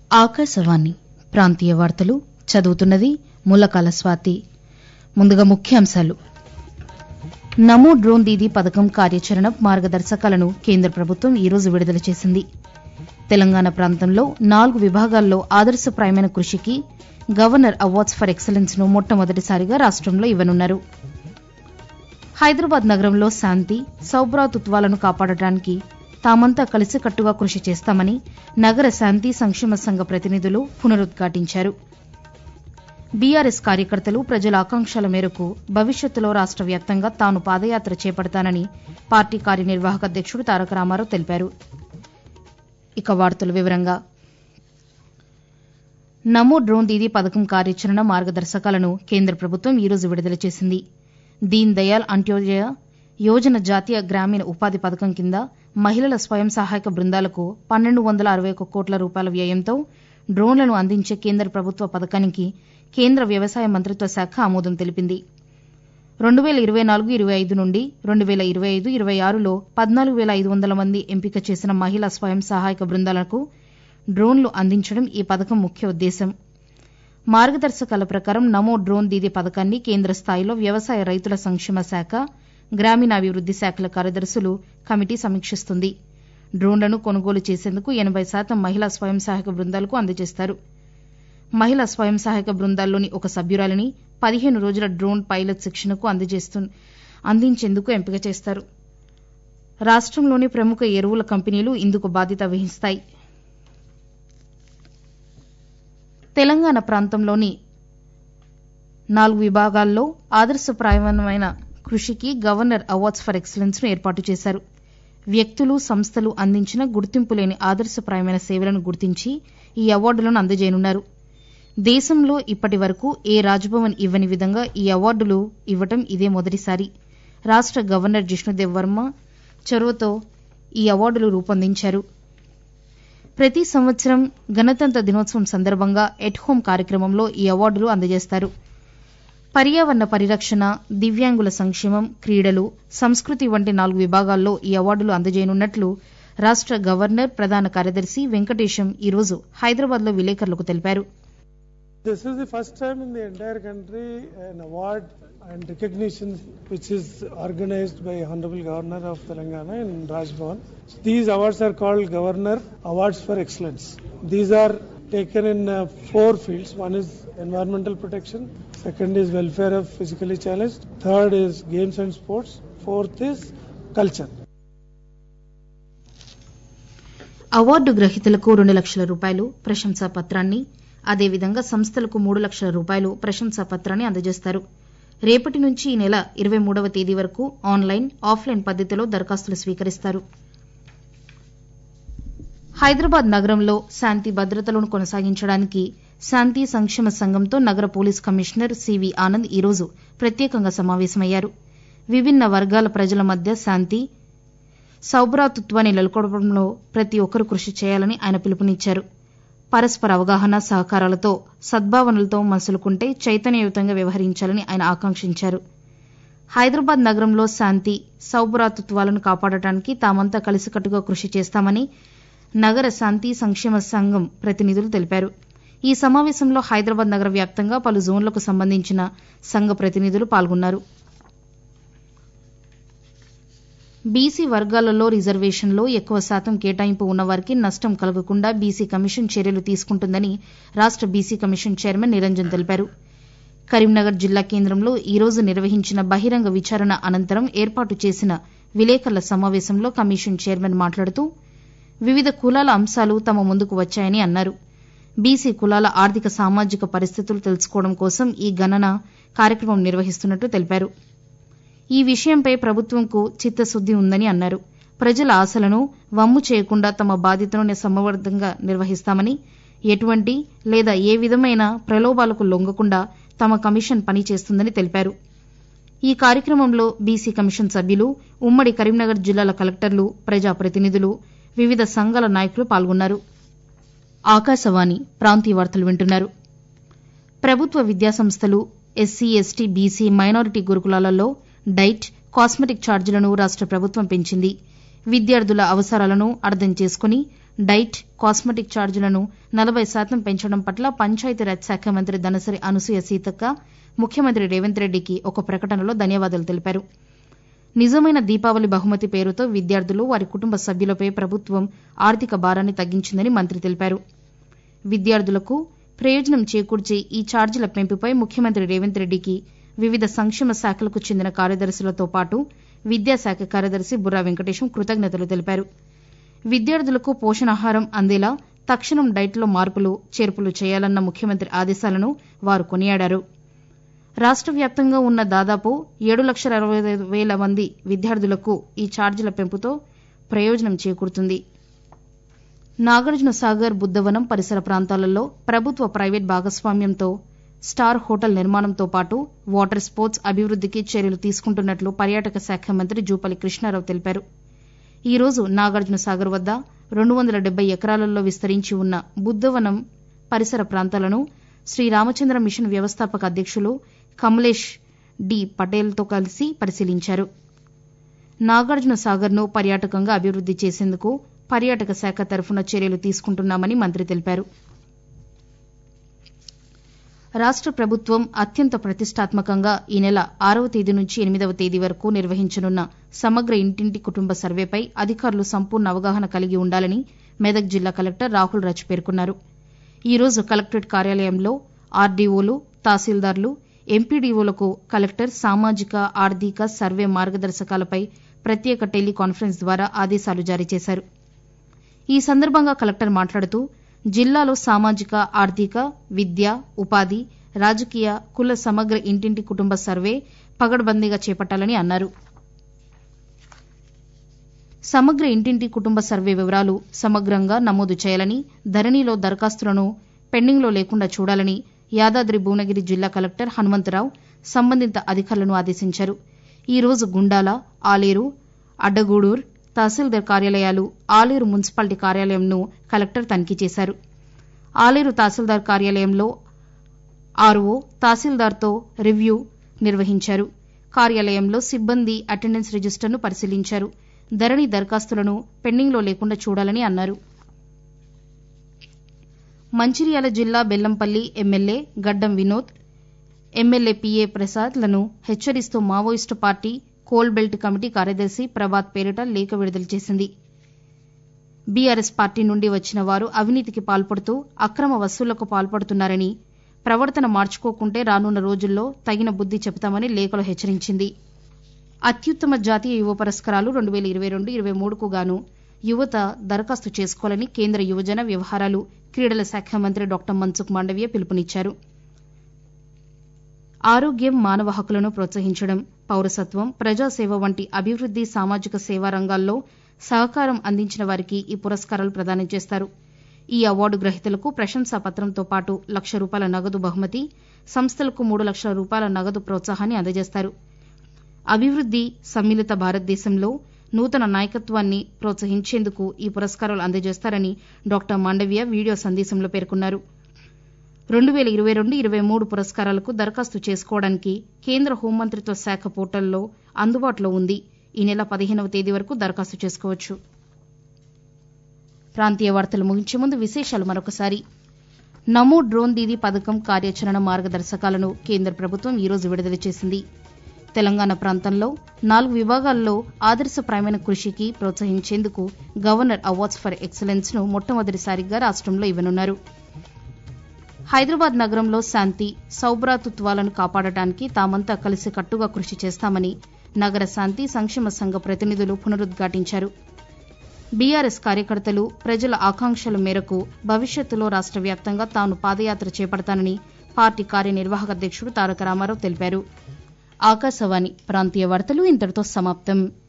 ఆకాశవాణి ప్రాంతీయ వార్తలు చదువుతున్నది ముల్లకాల స్వాతి ముందుగా ముఖ్యాంశాలు నమో డ్రోన్ దీదీ పథకం కార్యాచరణ మార్గదర్శకాలను కేంద్ర ప్రభుత్వం ఈరోజు విడుదల చేసింది తెలంగాణ ప్రాంతంలో నాలుగు విభాగాల్లో ఆదర్శప్రాయమైన కృషికి గవర్నర్ అవార్డ్స్ ఫర్ ఎక్సలెన్స్ ను మొట్టమొదటిసారిగా రాష్టంలో ఇవ్వనున్నారు హైదరాబాద్ నగరంలో శాంతి సౌభ్రాతృత్వాలను కాపాడటానికి తామంతా కలిసికట్టుగా కృషి చేస్తామని నగర శాంతి సంక్షేమ సంఘ ప్రతినిధులు పునరుద్ఘాటించారు బీఆర్ఎస్ కార్యకర్తలు ప్రజల ఆకాంక్షల మేరకు భవిష్యత్తులో రాష్ట వ్యాప్తంగా తాను పాదయాత్ర చేపడతానని పార్టీ కార్యనిర్వాహక అధ్యక్షుడు తారక రామారావు తెలిపారు ఇక వార్తల వివరంగా నమో డ్రోన్ దీదీ పథకం కార్యాచరణ మార్గదర్శకాలను కేంద్ర ప్రభుత్వం ఈరోజు విడుదల చేసింది దీన్ దయాళ్ అంత్యోదయ యోజన జాతీయ గ్రామీణ ఉపాధి పథకం కింద మహిళల స్వయం సహాయక బృందాలకు పన్నెండు వందల అరవై ఒక్క కోట్ల రూపాయల వ్యయంతో డ్రోన్లను అందించే కేంద్ర ప్రభుత్వ పథకానికి కేంద్ర వ్యవసాయ మంత్రిత్వ శాఖ ఆమోదం తెలిపింది రెండు వేల ఇరవై నాలుగు ఇరవై ఐదు నుండి రెండు వేల ఇరవై ఐదు ఇరవై ఆరులో పద్నాలుగు వేల ఐదు వందల మంది ఎంపిక చేసిన మహిళా స్వయం సహాయక బృందాలకు డ్రోన్లు అందించడం ఈ పథకం ముఖ్య ఉద్దేశం మార్గదర్శకాల ప్రకారం నమో డ్రోన్ దీదీ పథకాన్ని కేంద్ర స్థాయిలో వ్యవసాయ రైతుల సంక్షేమ శాఖ గ్రామీణాభివృద్ది శాఖల కార్యదర్శులు కమిటీ సమీక్షిస్తుంది డ్రోన్లను కొనుగోలు చేసేందుకు ఎనబై శాతం మహిళా స్వయం సహాయక బృందాలకు అందజేస్తారు మహిళా స్వయం సహాయక బృందాల్లోని ఒక సభ్యురాలిని పదిహేను రోజుల డ్రోన్ పైలట్ శిక్షణకు అందించేందుకు ఎంపిక చేస్తారు రాష్టంలోని ప్రముఖ ఎరువుల కంపెనీలు ఇందుకు బాధ్యత వహిస్తాయి తెలంగాణ ప్రాంతంలోని నాలుగు విభాగాల్లో ఆదర్శప్రాయమైన కృషికి గవర్నర్ అవార్డ్స్ ఫర్ ఎక్సలెన్స్ ను ఏర్పాటు చేశారు వ్యక్తులు సంస్థలు అందించిన గుర్తింపు లేని ఆదర్శప్రాయమైన సేవలను గుర్తించి ఈ అవార్డులను అందజేయనున్నారు దేశంలో ఇప్పటి వరకు ఏ రాజ్భవన్ ఇవ్వని విధంగా ఈ అవార్డులు ఇవ్వటం ఇదే మొదటిసారి రాష్ట గవర్నర్ జిష్ణుదేవ్ వర్మ చొరవతో ఈ అవార్డులు రూపొందించారు ప్రతి సంవత్సరం గణతంత్ర దినోత్సవం సందర్భంగా ఎట్ హోం కార్యక్రమంలో ఈ అవార్డులు అందజేస్తారు పర్యావరణ పరిరక్షణ దివ్యాంగుల సంక్షేమం క్రీడలు సంస్కృతి వంటి నాలుగు విభాగాల్లో ఈ అవార్డులు అందజేయనున్నట్లు రాష్ట గవర్నర్ ప్రధాన కార్యదర్శి వెంకటేశం ఈరోజు హైదరాబాద్లో విలేకరులకు తెలిపారు This is the first time in the entire country an award and recognition which is organized by Honorable Governor of Telangana in Rajbhavan. These awards are called Governor Awards for Excellence. These are taken in uh, four fields. One is environmental protection, second is welfare of physically challenged, third is games and sports, fourth is culture. Award గ్రహీతలకు రెండు లక్షల రూపాయలు ప్రశంసా పత్రాన్ని అదేవిధంగా సంస్థలకు మూడు లక్షల రూపాయలు ప్రశంసా పత్రాన్ని అందజేస్తారు రేపటి నుంచి ఈ నెల ఇరవై మూడవ తేదీ వరకు ఆన్లైన్ ఆఫ్లైన్ పద్దతిలో దరఖాస్తులు స్వీకరిస్తారు హైదరాబాద్ నగరంలో శాంతి భద్రతలను కొనసాగించడానికి శాంతి సంక్షేమ సంఘంతో నగర పోలీస్ కమిషనర్ సివి ఆనంద్ ఈరోజు ప్రత్యేకంగా సమావేశమయ్యారు విభిన్న వర్గాల ప్రజల మధ్య శాంతి సౌభ్రాతృత్వాన్ని నెలకొల్పడంలో ప్రతి ఒక్కరూ కృషి చేయాలని ఆయన పిలుపునిచ్చారు పరస్పర అవగాహన సహకారాలతో సద్భావనలతో మసులుకుంటే చైతన్యయుతంగా వ్యవహరించాలని ఆయన ఆకాంక్షించారు హైదరాబాద్ నగరంలో శాంతి సౌభ్రాతృత్వాలను కాపాడటానికి తామంతా కలిసికట్టుగా కృషి చేస్తామని నగర శాంతి సంక్షేమ సంఘం ప్రతినిధులు తెలిపారు ఈ సమావేశంలో హైదరాబాద్ నగర వ్యాప్తంగా పలు జోన్లకు సంబంధించిన సంఘ ప్రతినిధులు పాల్గొన్నారు బీసీ వర్గాలలో రిజర్వేషన్లో ఎక్కువ శాతం కేటాయింపు ఉన్నవారికి నష్టం కలగకుండా బీసీ కమిషన్ చర్యలు తీసుకుంటుందని రాష్ట బీసీ కమిషన్ చైర్మన్ నిరంజన్ తెలిపారు కరీంనగర్ జిల్లా కేంద్రంలో ఈరోజు నిర్వహించిన బహిరంగ విచారణ అనంతరం ఏర్పాటు చేసిన విలేకరుల సమావేశంలో కమిషన్ చైర్మన్ మాట్లాడుతూ వివిధ కులాల అంశాలు తమ ముందుకు వచ్చాయని అన్నారు బీసీ కులాల ఆర్థిక సామాజిక పరిస్థితులు తెలుసుకోవడం కోసం ఈ గణన కార్యక్రమం నిర్వహిస్తున్నట్లు తెలిపారు ఈ విషయంపై ప్రభుత్వంకు చిత్తశుద్ది ఉందని అన్నారు ప్రజల ఆశలను వమ్ము చేయకుండా తమ బాధ్యతను సమర్థంగా నిర్వహిస్తామని ఎటువంటి లేదా ఏ విధమైన ప్రలోభాలకు లొంగకుండా తమ కమిషన్ పనిచేస్తుందని తెలిపారు ఈ కార్యక్రమంలో బీసీ కమిషన్ సభ్యులు ఉమ్మడి కరీంనగర్ జిల్లాల కలెక్టర్లు ప్రజాప్రతినిధులు వివిధ సంఘాల నాయకులు పాల్గొన్నారు ఆకాశవాణి ప్రాంతీయ వార్తలు వింటున్నారు ప్రభుత్వ విద్యాసంస్థలు ఎస్సీ ఎస్టీ బీసీ మైనారిటీ గురుకులాలలో డైట్ కాస్మెటిక్ ఛార్జీలను రాష్ట ప్రభుత్వం పెంచింది విద్యార్థుల అవసరాలను అర్థం చేసుకుని డైట్ కాస్మెటిక్ ఛార్జీలను నలభై శాతం పెంచడం పట్ల పంచాయతీరాజ్ శాఖ మంత్రి దనసరి అనసూయ సీతక్క ముఖ్యమంత్రి రేవంత్ రెడ్డికి ఒక ప్రకటనలో ధన్యవాదాలు తెలిపారు నిజమైన దీపావళి బహుమతి పేరుతో విద్యార్థులు వారి కుటుంబ సభ్యులపై ప్రభుత్వం ఆర్థిక భారాన్ని తగ్గించిందని మంత్రి తెలిపారు విద్యార్థులకు ప్రయోజనం చేకూర్చే ఈ ఛార్జీల పెంపుపై ముఖ్యమంత్రి రేవంత్ రెడ్డికి వివిధ సంక్షేమ శాఖలకు చెందిన కార్యదర్శులతో పాటు విద్యాశాఖ కార్యదర్శి బుర్రా వెంకటేశం కృతజ్ఞతలు తెలిపారు విద్యార్థులకు పోషణాహారం అందేలా తక్షణం డైట్లో మార్పులు చేర్పులు చేయాలన్న ముఖ్యమంత్రి ఆదేశాలను వారు కొనియాడారు రాష్ట వ్యాప్తంగా ఉన్న దాదాపు ఏడు లక్షల అరవై ఐదు వేల మంది విద్యార్థులకు ఈ ఛార్జీల పెంపుతో ప్రయోజనం చేకూరుతుంది నాగార్జున సాగర్ బుద్దవనం పరిసర ప్రాంతాలలో ప్రభుత్వ ప్రైవేట్ భాగస్వామ్యంతో స్టార్ హోటల్ నిర్మాణంతో పాటు వాటర్ స్పోర్ట్స్ అభివృద్దికి చర్యలు తీసుకుంటున్నట్లు పర్యాటక శాఖ మంత్రి జూపల్లి కృష్ణారావు తెలిపారు ఈ రోజు నాగార్జున సాగర్ వద్ద రెండు వందల డెబ్బై ఎకరాలలో విస్తరించి ఉన్న బుద్దవనం పరిసర ప్రాంతాలను శ్రీ రామచంద్ర మిషన్ వ్యవస్థాపక అధ్యక్షులు కమలేష్ డి పటేల్తో కలిసి పరిశీలించారు నాగార్జున సాగర్ను పర్యాటకంగా అభివృద్ది చేసేందుకు పర్యాటక శాఖ తరఫున చర్యలు తీసుకుంటున్నామని మంత్రి తెలిపారు రాష్ట ప్రభుత్వం అత్యంత ప్రతిష్టాత్మకంగా ఈ నెల ఆరవ తేదీ నుంచి ఎనిమిదవ తేదీ వరకు నిర్వహించనున్న సమగ్ర ఇంటింటి కుటుంబ సర్వేపై అధికారులు సంపూర్ణ అవగాహన కలిగి ఉండాలని మెదక్ జిల్లా కలెక్టర్ రాహుల్ రచ్ పేర్కొన్నారు ఈ రోజు కలెక్టరేట్ కార్యాలయంలో ఆర్డీఓలు తహసీల్దార్లు ఎంపీడీఓలకు కలెక్టర్ సామాజిక ఆర్థిక సర్వే మార్గదర్శకాలపై ప్రత్యేక టెలికాన్ఫరెన్స్ ద్వారా ఆదేశాలు జారీ చేశారు ఈ సందర్భంగా కలెక్టర్ మాట్లాడుతూ జిల్లాలో సామాజిక ఆర్థిక విద్య ఉపాధి రాజకీయ కుల సమగ్ర ఇంటింటి కుటుంబ సర్వే పగడ్బందీగా చేపట్టాలని అన్నారు సమగ్ర ఇంటింటి కుటుంబ సర్వే వివరాలు సమగ్రంగా నమోదు చేయాలని ధరణిలో దరఖాస్తులను పెండింగ్లో లేకుండా చూడాలని యాదాద్రి భువనగిరి జిల్లా కలెక్టర్ హనుమంతరావు సంబంధిత అధికారులను ఆదేశించారు ఈ రోజు గుండాల ఆలేరు అడ్డగూడూరు తహసీల్దార్ కార్యాలయాలు ఆలేరు మున్సిపాలిటీ కార్యాలయంను కలెక్టర్ తనిఖీ చేశారు ఆలేరు తహసీల్దార్ కార్యాలయంలో ఆర్ఓ తహసీల్దార్తో రివ్యూ నిర్వహించారు కార్యాలయంలో సిబ్బంది అటెండెన్స్ రిజిస్టర్ను పరిశీలించారు ధరణి దరఖాస్తులను పెండింగ్లో లేకుండా చూడాలని అన్నారు మంచిర్యాల జిల్లా బెల్లంపల్లి ఎమ్మెల్యే గడ్డం వినోద్ ఎమ్మెల్యే పిఏ ప్రసాద్లను హెచ్చరిస్తూ Maoist party coal belt committee కార్యదర్శి ప్రభాత్ పేరిట లేఖ విడుదల చేసింది బీఆర్ఎస్ పార్టీ నుండి వచ్చిన వారు అవినీతికి పాల్పడుతూ అక్రమ వసూళ్లకు పాల్పడుతున్నారని ప్రవర్తన మార్చుకోకుంటే రానున్న రోజుల్లో తగిన బుద్ది చెబుతామని లేఖలో హెచ్చరించింది అత్యుత్తమ జాతీయ యువ పురస్కారాలు రెండు వేల ఇరవై రెండు ఇరవై మూడుకు గాను యువత దరఖాస్తు చేసుకోవాలని కేంద్ర యువజన వ్యవహారాలు క్రీడల శాఖ మంత్రి డాక్టర్ మన్సుఖ్ మాండవీయ పిలుపునిచ్చారు ఆరోగ్యం మానవ హక్కులను ప్రోత్సహించడం పౌరసత్వం ప్రజాసేవ వంటి అభివృద్ది సామాజిక సేవా రంగాల్లో సహకారం అందించిన వారికి ఈ పురస్కారాలు ప్రదానం చేస్తారు ఈ అవార్డు గ్రహీతలకు ప్రశంసా పత్రంతో పాటు లక్ష రూపాయల నగదు బహుమతి సంస్థలకు మూడు లక్షల రూపాయల నగదు ప్రోత్సాహాన్ని అందజేస్తారు అభివృద్ది సమ్మిళిత భారతదేశంలో నూతన నాయకత్వాన్ని ప్రోత్సహించేందుకు ఈ పురస్కారాలు అందజేస్తారని డాక్టర్ మాండవీయ వీడియో సందేశంలో పేర్కొన్నారు రెండు వేల ఇరవై రెండు ఇరవై మూడు పురస్కారాలకు దరఖాస్తు చేసుకోవడానికి కేంద్ర హోంమంత్రిత్వ శాఖ పోర్టల్లో అందుబాటులో ఉంది ఈ నెల పదిహేనవ తేదీ వరకు దరఖాస్తు చేసుకోవచ్చు ప్రాంతీయ వార్తలు ముగించే ముందు విశేషాలు మరొకసారి నమో డ్రోన్ దీదీ పథకం కార్యాచరణ మార్గదర్శకాలను కేంద్ర ప్రభుత్వం ఈరోజు విడుదల చేసింది తెలంగాణ ప్రాంతంలో నాలుగు విభాగాల్లో ఆదర్శప్రాయమైన కృషికి ప్రోత్సహించేందుకు గవర్నర్ అవార్డ్స్ ఫర్ ఎక్సలెన్స్ ను మొట్టమొదటిసారిగా రాష్ట్రంలో ఇవ్వనున్నారు హైదరాబాద్ నగరంలో శాంతి సౌభ్రాతృత్వాలను కాపాడటానికి తామంతా కలిసి కట్టుగా కృషి చేస్తామని నగర శాంతి సంక్షేమ సంఘ ప్రతినిధులు పునరుద్ఘాటించారు బీఆర్ఎస్ కార్యకర్తలు ప్రజల ఆకాంక్షల మేరకు భవిష్యత్తులో రాష్ట్ర వ్యాప్తంగా తాను పాదయాత్ర చేపడతానని పార్టీ కార్యనిర్వాహక అధ్యక్షుడు తారక రామారావు తెలిపారు ఆకాశవాణి ప్రాంతీయ వార్తలు ఇంతటితో సమాప్తం